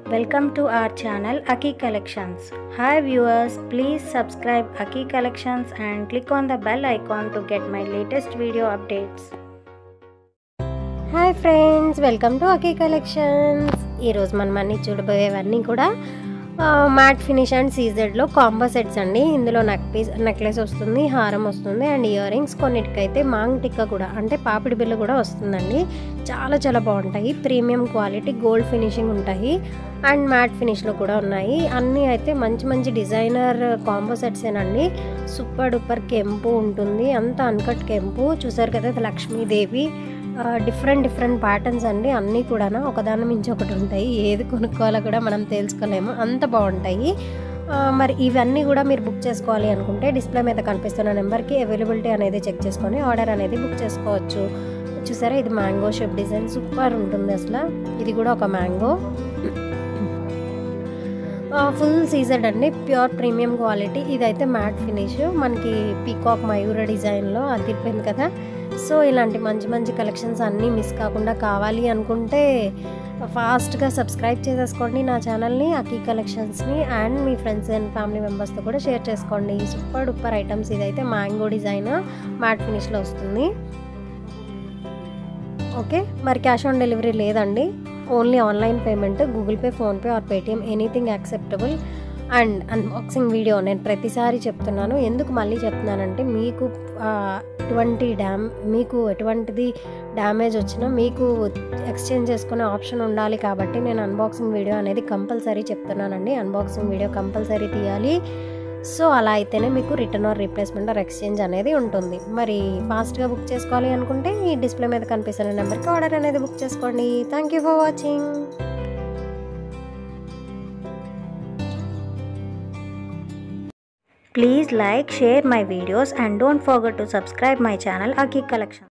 Welcome to our channel Aki Collections. Hi viewers, please subscribe Aki Collections and click on the bell icon to get my latest video updates. Hi friends welcome to Aki collections ఈరోజు మనం అన్ని చూడబోయేవన్నీ కూడా matte finish and సీజెడ్లో combo sets అండి ఇందులో neck piece necklace వస్తుంది హారం వస్తుంది అండ్ ఇయర్ రింగ్స్ కొన్నిటికైతే మాంగ్ టిక్క కూడా అంటే పాపిడి బిల్ల కూడా వస్తుందండి చాలా చాలా బాగుంటాయి ప్రీమియం క్వాలిటీ గోల్డ్ ఫినిషింగ్ ఉంటాయి అండ్ మ్యాట్ ఫినిష్లో కూడా ఉన్నాయి అన్నీ అయితే మంచి మంచి డిజైనర్ కాంబో సెట్సేనండి సూపర్ డూపర్ కెంపు ఉంటుంది అంత అన్కట్ కెంపు చూసారు కదా ఇది లక్ష్మీదేవి డిఫరెంట్ డిఫరెంట్ ప్యాటర్న్స్ అండి అన్నీ కూడా ఒకదాని మించి ఒకటి ఉంటాయి ఏది కొనుక్కోవాలో కూడా మనం తెలుసుకోలేము అంత బాగుంటాయి ఆ, మరి ఇవన్నీ కూడా మీరు బుక్ చేసుకోవాలి అనుకుంటే డిస్ప్లే మీద కనిపిస్తున్న నెంబర్కి అవైలబిలిటీ అనేది చెక్ చేసుకొని ఆర్డర్ అనేది బుక్ చేసుకోవచ్చు చూసారా ఇది మ్యాంగో షేప్ డిజైన్ సూపర్ ఉంటుంది అసలు ఇది కూడా ఒక మ్యాంగో ఫుల్ సీజర్డ్ అండి ప్యూర్ ప్రీమియం క్వాలిటీ ఇదైతే మ్యాట్ ఫినిష్ మనకి పీకాక్ మయూర డిజైన్లో అదిరిపోయింది కదా సో ఇలాంటి మంచి మంచి కలెక్షన్స్ అన్నీ మిస్ కాకుండా కావాలి అనుకుంటే ఫాస్ట్గా సబ్స్క్రైబ్ చేసేసుకోండి నా ఛానల్ని అకీ కలెక్షన్స్ని అండ్ మీ ఫ్రెండ్స్ అండ్ ఫ్యామిలీ మెంబర్స్తో కూడా షేర్ చేసుకోండి సూపర్ డూపర్ ఐటమ్స్ ఇదైతే మ్యాంగో డిజైన్ మ్యాట్ ఫినిష్లో వస్తుంది ఓకే మరి క్యాష్ ఆన్ డెలివరీ లేదండి only online payment Google pay PhonePe or Paytm anything acceptable and unboxing video నేను ప్రతిసారి చెప్తున్నాను ఎందుకు మళ్ళీ చెప్తున్నానంటే మీకు ఆ, ఎటువంటి డ్యామ్ మీకు ఎటువంటిది డ్యామేజ్ వచ్చినా మీకు ఎక్స్చేంజ్ చేసుకునే ఆప్షన్ ఉండాలి కాబట్టి నేను అన్బాక్సింగ్ వీడియో అనేది కంపల్సరీ చెప్తున్నానండి అన్బాక్సింగ్ వీడియో కంపల్సరీ తీయాలి సో అలా అయితేనే మీకు return or replacement or exchange అనేది ఉంటుంది మరి ఫాస్ట్గా బుక్ చేసుకోవాలి అనుకుంటే ఈ డిస్ప్లే మీద కనిపిస్తున్న నెంబర్కి ఆర్డర్ అనేది బుక్ చేసుకోండి thank you for watching Please like, share my videos and don't forget to subscribe my channel Aki Collections.